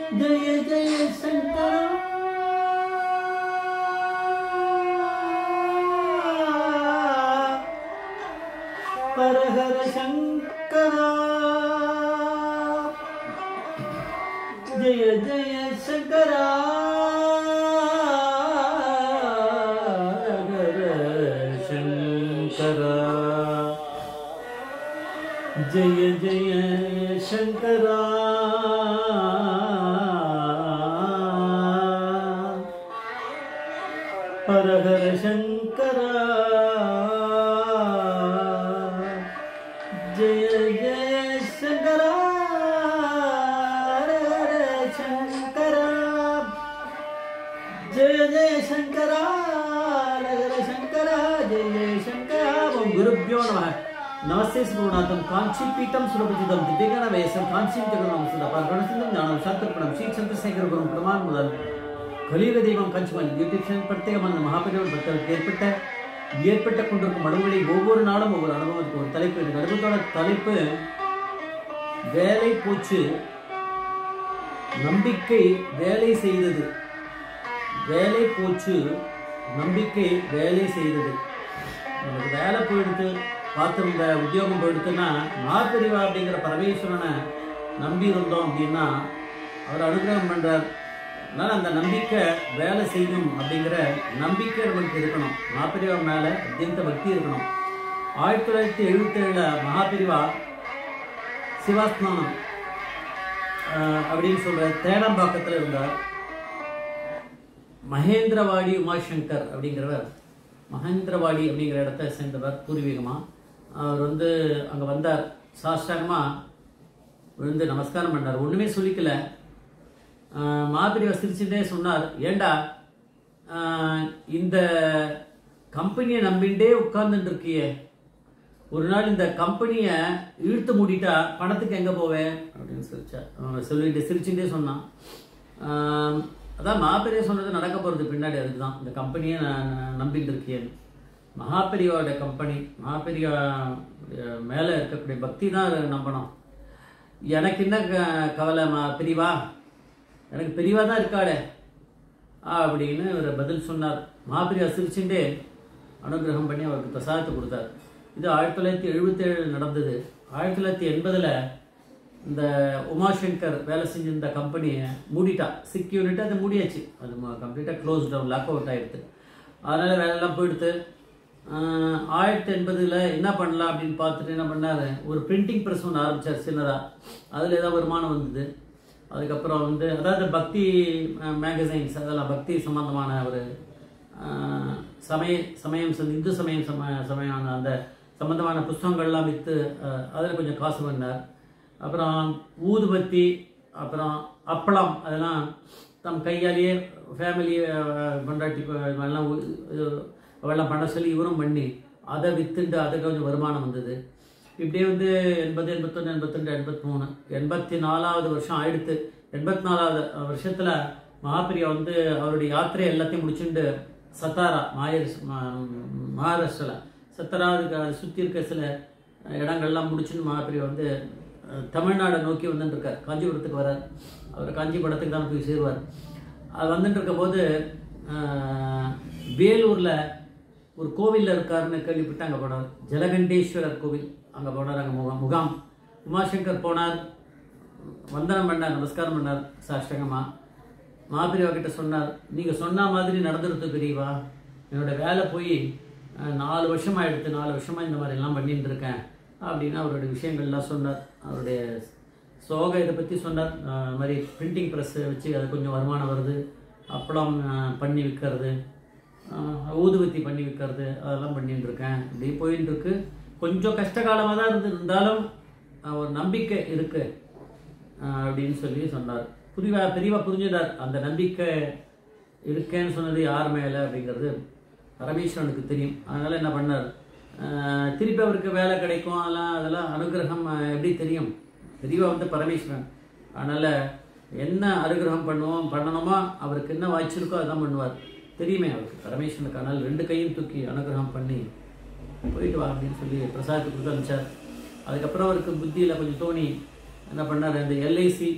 ஜய ஜய சங்கரா ஹரஹர சங்கரா ஜய ஜய சங்கரா ஹர சங்கரா ஜய ஜய சங்கரா ஹர ஹர சங்கரா ஜய ஜய சங்கரா ஹர ஹர சங்கரா ஜய ஜய சங்கரா ஹர ஹர சங்கரா ஜய ஜய சங்கரா ஓம் குருப்யோ நம நமஸ்தே ஸ்மூர்ணாத்தம் காஞ்சிபீட்டம் சுரபஜிதம் திவ்யகண வேசம் காஞ்சிபீட்டகம் சுரபா கணசிந்தம் ஞானம் சாத்திரப்பணம் ஸ்ரீ சந்திரசேகர குரும் பிரமான் முதல் கலியுக தெய்வம் கஞ்சுமன் யூடியூப் சேனல் பிரத்யேகமான மகாபெரியவன் பக்தர்களுக்கு ஏற்பட்ட ஏற்பட்ட கொண்டிருக்கும் அனுபவங்களை ஒவ்வொரு நாளும் ஒவ்வொரு அனுபவத்துக்கு ஒரு தலைப்பு இந்த அனுபவத்தோட தலைப்பு வேலை போச்சு நம்பிக்கை வேலை செய்தது வேலை போச்சு நம்பிக்கை வேலை செய்தது நமக்கு வேலை போயிடுத்து பார்த்துருந்த உத்தியோகம் போயிடுத்துன்னா மாப்பிரிவா அப்படிங்கிற பரமேஸ்வரனை நம்பி இருந்தோம் அப்படின்னா அவர் அனுகிரகம் பண்றார் அதனால அந்த நம்பிக்கை வேலை செய்யும் அப்படிங்கிற நம்பிக்கை நமக்கு இருக்கணும் மாப்பிரிவா மேல அத்தியந்த பக்தி இருக்கணும் ஆயிரத்தி தொள்ளாயிரத்தி எழுபத்தி ஏழுல மகாபிரிவா சிவாஸ்நானம் ஆஹ், அப்படின்னு சொல்ற தேடம்பாக்கத்துல இருந்தார் மகேந்திரவாடி உமாசங்கர் அப்படிங்கிறவர் மகேந்திரவாடி அப்படிங்கிற இடத்த சேர்ந்தவர் பூர்வீகமா அவர் வந்து அங்க வந்தார் சாஷ்டாங்கமா விழுந்து நமஸ்காரம் பண்ணார் ஒண்ணுமே சொல்லிக்கல ஆஹ் மாபிரிவா சிரிச்சுட்டே சொன்னார் ஏண்டா ஆஹ் இந்த கம்பெனியை நம்பிண்டே உட்கார்ந்துட்டு இருக்கியே ஒரு நாள் இந்த கம்பெனியை இழுத்து மூடிட்டா பணத்துக்கு எங்க போவேன் அப்படின்னு சிரிச்சா அவன் சொல்லிட்டு சிரிச்சுட்டே சொன்னான் ஆஹ் அதான் மாபெரிய சொன்னது நடக்க போறது பின்னாடி அதுதான் இந்த கம்பெனியை நான் நான் நம்பிட்டு இருக்கேன் மகாபெரியோட கம்பெனி மகாபெரியா மேல இருக்கக்கூடிய பக்தி தான் அதை நம்பணும் எனக்கு என்ன க- கவலை மா பிரிவா எனக்கு பிரிவா தான் இருக்காளே அப்படின்னு ஒரு பதில் சொன்னார் மகாபிரியா சிரிச்சுட்டே அனுகிரகம் பண்ணி அவருக்கு பிரசாதத்தை கொடுத்தார் இது ஆயிரத்தி தொள்ளாயிரத்தி எழுபத்தேழு நடந்தது ஆயிரத்தி தொள்ளாயிரத்தி எண்பதில் இந்த உமாசங்கர் வேலை செஞ்சிருந்த கம்பெனியை மூடிட்டா சிக் யூனிட் அதை மூடியாச்சு அது கம்ப்ளீட்டாக க்ளோஸ் டவுன் லாக் அவுட் ஆயிடுது அதனால வேலையெல்லாம் போயிடுத்து ஆஹ் ஆயிரத்தி எண்பதுல என்ன பண்ணலாம் அப்படின்னு பார்த்துட்டு என்ன பண்ணாரு ஒரு பிரிண்டிங் ப்ரெஸ் ஒன்று ஆரம்பிச்சார் சின்னதாக அதில் ஏதாவது வருமானம் வந்தது அதுக்கப்புறம் வந்து அதாவது பக்தி மேகசைன்ஸ் அதெல்லாம் பக்தி சம்பந்தமான ஒரு ஆஹ், சமய சமயம் சம்- இந்து சமயம் சம சமயமான அந்த சம்பந்தமான புஸ்தகங்கள்லாம் விற்று அதில் கொஞ்சம் காசு பண்ணார் அப்புறம் ஊதுபத்தி அப்புறம் அப்பளம் அதெல்லாம் தம் கையாலேயே ஃபேமிலி பொண்டாட்டி எல்லாம் அவெல்லாம் பண்ண சொல்லி இவரும் பண்ணி அதை வித்துண்டு அதுக்கு கொஞ்சம் வருமானம் வந்தது இப்படியே வந்து எண்பது எண்பத்தொன்று எண்பத்திரெண்டு எண்பத்தி மூணு எண்பத்தி நாலாவது வருஷம் ஆயிடுத்து எண்பத்தி நாலாவது வருஷத்துல மகாபிரியா வந்து அவருடைய யாத்திரை எல்லாத்தையும் முடிச்சுட்டு சத்தாரா மாயர் மகாராஷ்டிரால சத்தாரா அதுக்கு அதை சுற்றி இருக்க சில இடங்கள்லாம் முடிச்சுட்டு மகாபிரியா வந்து அஹ், தமிழ்நாடை நோக்கி வந்துட்டு இருக்கார் காஞ்சிபுரத்துக்கு வரார் அவர் காஞ்சிபுரத்துக்கு தான் போய் சேருவார் அது வந்துட்டு இருக்கும்போது அஹ், வேலூர்ல ஒரு கோவில்ல இருக்காருன்னு கேள்விப்பட்டு அங்கே போனார் ஜலகண்டேஸ்வரர் கோவில் அங்கே போனார் அங்கே முகாம் முகாம் உமாசங்கர் போனார் வந்தனம் பண்ணார் நமஸ்காரம் பண்ணார் சாஷ்டங்கமா மாபிரிவா கிட்ட சொன்னார் நீங்க சொன்ன மாதிரி நடந்துருது பெரியவா என்னோட வேலை போய் அஹ், நாலு வருஷம் ஆயிடுத்து நாலு வருஷமா இந்த மாதிரி எல்லாம் பண்ணிட்டு இருக்கேன் அப்படின்னு அவருடைய விஷயங்கள்லாம் சொன்னார் அவருடைய சோக இதை பற்றி சொன்னார் அஹ், இந்த மாதிரி பிரிண்டிங் ப்ரெஸ் வச்சு அது கொஞ்சம் வருமானம் வருது அப்பளம் அஹ், பண்ணி விற்கிறது ஆஹ் ஊதுபத்தி பண்ணி விற்கிறது அதெல்லாம் பண்ணிட்டு இருக்கேன் இப்படி போயிட்டு இருக்கு கொஞ்சம் கஷ்ட காலமாக தான் இருந்து இருந்தாலும் ஆஹ் ஒரு நம்பிக்கை இருக்கு ஆஹ் அப்படின்னு சொல்லி சொன்னார் புரிவா பெரியவா புரிஞ்சுதார் அந்த நம்பிக்கை இருக்கேன்னு சொன்னது யார் மேலே அப்படிங்கிறது பரமேஸ்வரனுக்கு தெரியும் அதனால என்ன பண்ணார் ஆஹ் திருப்பி அவருக்கு வேலை கிடைக்கும் அதெல்லாம் அதெல்லாம் அனுகிரகம் ஆஹ் எப்படி தெரியும் பெரியவா வந்து பரமேஸ்வரன் அதனால என்ன அனுகிரகம் பண்ணுவோம் பண்ணணுமோ அவருக்கு என்ன வாய்ச்சிருக்கோ அதான் பண்ணுவார் தெரியுமே அவருக்கு பரமேஸ்வரனுக்கு ஆனால் ரெண்டு கையும் தூக்கி அனுகிரகம் பண்ணி போயிட்டு வா அப்படின்னு சொல்லி பிரசாதத்தை கொடுத்து அனுப்பிச்சார் அதுக்கப்புறம் அவருக்கு புத்தியில் கொஞ்சம் தோணி என்ன பண்ணார் இந்த எல்ஐசி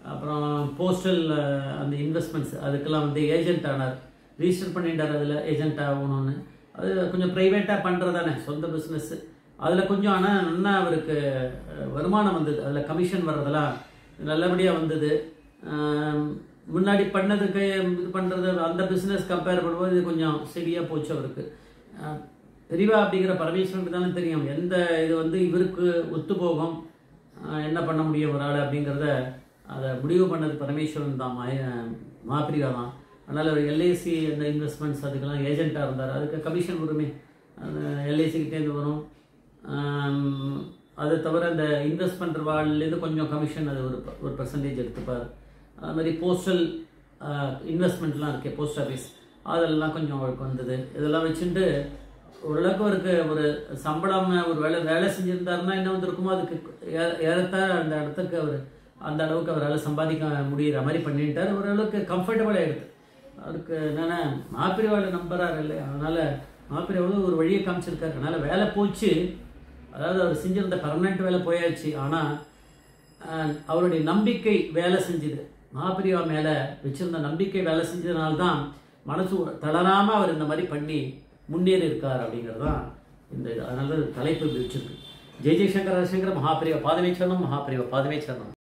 அப்புறம் போஸ்டல் அந்த இன்வெஸ்ட்மெண்ட்ஸ் அதுக்கெல்லாம் வந்து ஏஜென்ட் ஆனார் ரிஜிஸ்டர் பண்ணிட்டார் அதில் ஏஜென்ட் ஆகணும்னு அது கொஞ்சம் ப்ரைவேட்டாக பண்ணுறது தானே சொந்த பிஸ்னஸ் அதில் கொஞ்சம் ஆனால் நல்லா அவருக்கு அஹ், வருமானம் வந்தது அதில் கமிஷன் வர்றதெல்லாம் நல்லபடியாக வந்தது ஆம், முன்னாடி பண்ணதுக்கு இது பண்ணுறது அந்த பிஸ்னஸ் கம்பேர் பண்ணும்போது இது கொஞ்சம் சரியாக போச்சு அவருக்கு அஹ், பெரியவா அப்படிங்கிற பரமேஸ்வரனுக்கு தானே தெரியும் எந்த இது வந்து இவருக்கு ஒத்து போகும் அஹ், என்ன பண்ண முடியும் ஒரு ஆள் அப்படிங்கிறத அதை முடிவு பண்ணது பரமேஸ்வரன் தான் மாய- மாப்பிரிவா தான் அதனால் அவர் எல்ஐசி அந்த இன்வெஸ்ட்மெண்ட்ஸ் அதுக்கெல்லாம் ஏஜென்ட்டாக இருந்தார் அதுக்கு கமிஷன் வருமே அந்த எல்ஐசிக்கிட்டேருந்து வரும் ஆம், அது தவிர அந்த இன்வெஸ்ட் பண்ணுற வாழ்லேருந்து கொஞ்சம் கமிஷன் அது ஒரு ப- ஒரு பர்சன்டேஜ் எடுத்துப்பார் அது மாதிரி போஸ்டல் இன்வெஸ்ட்மெண்ட்லாம் இருக்கே போஸ்ட் ஆஃபீஸ் அதெல்லாம் கொஞ்சம் அவருக்கு வந்தது இதெல்லாம் வச்சுட்டு ஓரளவுக்கு அவருக்கு ஒரு சம்பளம் ஒரு வேலை வேலை செஞ்சிருந்தாருன்னா என்ன வந்திருக்குமோ அதுக்கு ஏ- ஏறத்தாழ அந்த இடத்துக்கு அவர் அந்த அளவுக்கு அவரால் சம்பாதிக்க முடியிற மாதிரி பண்ணிட்டார் ஓரளவுக்கு கம்ஃபர்டபுள் ஆகிடுது அவருக்கு என்னென்ன மாப்பிரிவாளை நம்புறாரு இல்லையா அதனால மாப்பிரிவாவது ஒரு வழியை காமிச்சிருக்காரு அதனால வேலை போச்சு அதாவது அவர் செஞ்சிருந்த பர்மனெண்ட் வேலை போயாச்சு ஆனால் அவருடைய நம்பிக்கை வேலை செஞ்சுது மாப்பிரிவா மேலே வச்சிருந்த நம்பிக்கை வேலை செஞ்சதுனால தான் மனசு தளராமல் அவர் இந்த மாதிரி பண்ணி முன்னேறி இருக்கார் அப்படிங்கிறது தான் இந்த இது அதனால தான் தலைப்பு இப்படி வச்சிருக்கு ஜெய் ஜெய்சங்கர சங்கர மகாபிரிவா பாதமே சரணம் மகாபிரிவா பாதமே சரணம்